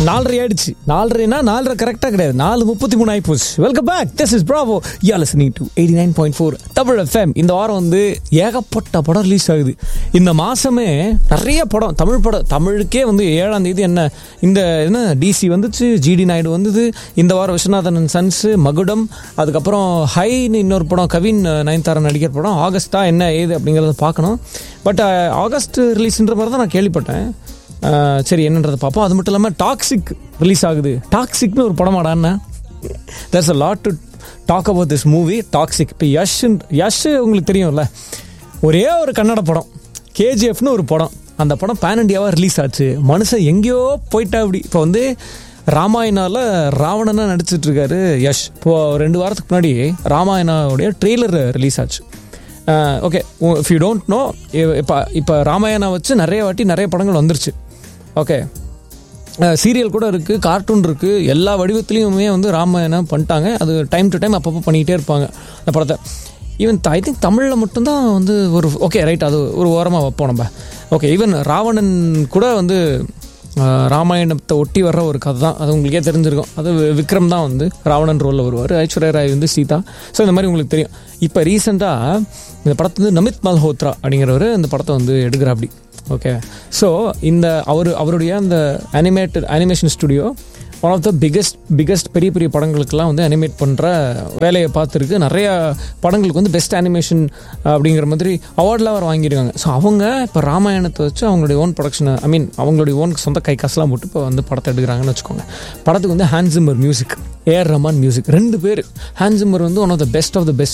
நாலரை ஆயிடுச்சு நாலரைனா நாலரை கரெக்டாக கிடையாது நாலு முப்பத்தி மூணு ஆயிப்போச்சு welcome back this is Bravo you're listening to eighty nine point four Tamil FM இந்த வாரம் வந்து ஏகப்பட்ட படம் ரிலீஸ் ஆகுது இந்த மாசமே நிறைய படம் தமிழ் படம் தமிழுக்கே வந்து ஏழாம் தேதி என்ன இந்த என்ன டிசி வந்துச்சு ஜிடி நாயுடு வந்தது இந்த வாரம் விஸ்வநாதன் சன்ஸ் மகுடம் அதுக்கப்புறம் ஹைன்னு இன்னொரு படம் கவின் நயன்தாரா நடிகர் படம் ஆகஸ்டா என்ன ஏது அப்படிங்கிறத பார்க்கணும் பட் ஆகஸ்ட் ரிலீஸ்ன்ற மாதிரி தான் நான் கேள்விப்பட்டேன் ஆஹ் சரி என்னன்றதை பார்ப்போம் அது மட்டும் இல்லாமல் டாக்ஸிக் ரிலீஸ் ஆகுது டாக்ஸிக்னு ஒரு படமாடாண்ணா there's a lot to talk about this movie Toxic இப்போ யஷ் யஷ் உங்களுக்கு தெரியும்ல ஒரே ஒரு கன்னட படம் கேஜிஎஃப்னு ஒரு படம் அந்த படம் பேன் இண்டியாவாக ரிலீஸ் ஆச்சு மனுஷன் எங்கேயோ போயிட்டா அப்படி இப்போ வந்து ராமாயணாவில் ராவணனா நடிச்சிட்டு இருக்காரு யஷ் இப்போ ரெண்டு வாரத்துக்கு முன்னாடி ராமாயணாவுடைய ட்ரெய்லர் ரிலீஸ் ஆச்சு okay if you don't know இப்போ இப்போ ராமாயணா வச்சு நிறைய வாட்டி நிறைய படங்கள் வந்துருச்சு ஓகே சீரியல் கூட இருக்குது கார்ட்டூன் இருக்குது எல்லா வடிவத்துலேயுமே வந்து ராமாயணம் பண்ணிட்டாங்க அது டைம் டு டைம் அப்பப்போ பண்ணிக்கிட்டே இருப்பாங்க அந்த படத்தை ஈவன் ஐ திங்க் தமிழில் மட்டும்தான் வந்து ஒரு ஓகே ரைட் அது ஒரு ஓரமாக வைப்போம் நம்ம ஓகே ஈவன் ராவணன் கூட வந்து அஹ், ராமாயணத்தை ஒட்டி வர்ற ஒரு கதை தான் அது உங்களுக்கே தெரிஞ்சிருக்கும் அது வி- விக்ரம் தான் வந்து ராவணன் ரோலில் வருவார் ஐஸ்வர்யா ராய் வந்து சீதா ஸோ இந்த மாதிரி உங்களுக்கு தெரியும் இப்போ ரீசெண்டாக இந்த படத்தை வந்து நமித் மல்ஹோத்ரா அப்படிங்கிறவர் இந்த படத்தை வந்து எடுக்கிறாப்படி ஓகே ஸோ இந்த அவர் அவருடைய அந்த animated animation studio one of the biggest biggest பெரிய பெரிய படங்களுக்கெல்லாம் வந்து அனிமேட் பண்ணுற வேலையை பார்த்துருக்கு நிறைய படங்களுக்கு வந்து பெஸ்ட் அனிமேஷன் அப்படிங்கிற மாதிரி அவார்ட்லாம் அவர் வாங்கியிருக்காங்க ஸோ அவங்க இப்போ ராமாயணத்தை வச்சு அவங்களுடைய ஓன் ப்ரொடக்ஷனை ஐ மீன் அவங்களுடைய ஓன் சொந்த கை காசுலாம் போட்டு இப்போ வந்து படத்தை எடுக்கிறாங்கன்னு வச்சுக்கோங்க படத்துக்கு வந்து ஹேண்ட்ஸிமர் மியூசிக் ஏஆர் ரமான் மியூசிக் ரெண்டு பேர் ஹேண்ட்ஸிமர் வந்து one of the best of the best